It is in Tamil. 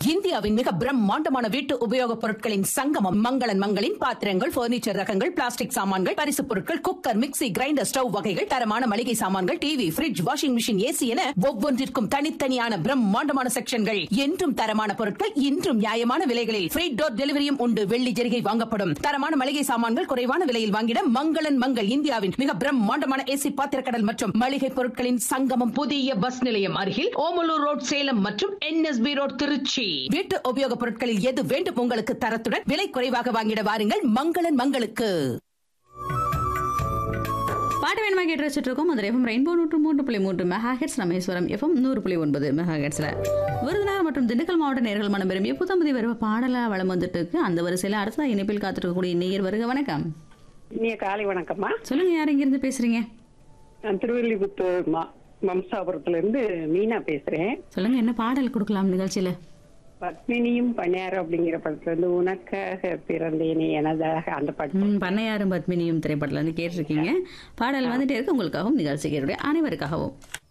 இந்தியாவின் மிக பிரம்மாண்டமான வீட்டு உபயோகப் பொருட்களின் சங்கமம் மங்களன் மங்களின் பாத்திரங்கள் பர்னிச்சர் ரகங்கள் பிளாஸ்டிக் சாமான்கள் பரிசுப் பொருட்கள் குக்கர் மிக்ஸி கிரைண்டர் ஸ்டவ் வகைகள் தரமான மளிகை சாமான்கள் TV fridge washing machine AC என ஒவ்வொன்றிற்கும் தனித்தனியான பிரம்மாண்டமான செக்ஷன்கள் என்றும் தரமான பொருட்கள் இன்றும் நியாயமான விலைகளில் ஃப்ரீ டோர் டெலிவரியும் உண்டு வெள்ளி ஜெரிகை வாங்கப்படும் தரமான மளிகை சாமான்கள் குறைவான விலையில் வாங்கிட மங்களன் மங்கள் இந்தியாவின் மிக பிரம்மாண்டமான ஏசி பாத்திரக்கடல் மற்றும் மளிகை பொருட்களின் சங்கமம் புதிய பஸ் நிலையம் அருகில் ஓமலூர் ரோட் சேலம் மற்றும் என்எஸ்பி ரோட் திருச்சி வீட்டு உபயோகப் பொருட்களில் எது வேண்டும் உங்களுக்கு தரத்துடன் விலை குறைவாக வாங்கிட வாருங்கள் மங்களன் மங்களுக்கு பாட்டு வேணுமா கேட்டு வச்சுட்டு இருக்கோம் மதுரை எஃப்எம் ரெயின்போ நூற்று மூன்று புள்ளி மூன்று மெகா ஹெட்ஸ் ராமேஸ்வரம் எஃப்எம் நூறு புள்ளி ஒன்பது மெகா ஹெட்ஸ்ல விருதுநகர் மற்றும் திண்டுக்கல் மாவட்ட நேர்கள் மனம் விரும்பிய புத்தமதி வருவ பாடலா வளம் வந்துட்டு இருக்கு அந்த வரிசையில அடுத்த இணைப்பில் காத்திருக்கக்கூடிய நேயர் வருக வணக்கம் இனிய காலை வணக்கம்மா சொல்லுங்க யார் இங்கிருந்து பேசுறீங்க நான் திருவள்ளிபுத்தூர் மா வம்சாபுரத்துல இருந்து மீனா பேசுறேன் சொல்லுங்க என்ன பாடல் கொடுக்கலாம் நிகழ்ச்சியில பத்மினியும் பணியாரம் அப்படிங்கிற படத்துல இருந்து உனக்காக பிறந்தேனே எனதாக அந்த பாட்டு ம், பண்ணையாரும் பத்மினியும் திரைப்படத்துல இருந்து கேட்டிருக்கீங்க பாடல் வந்துட்டே இருக்கு உங்களுக்காகவும் நிகழ்ச்சி கேட்டுடைய அனைவருக்காகவும்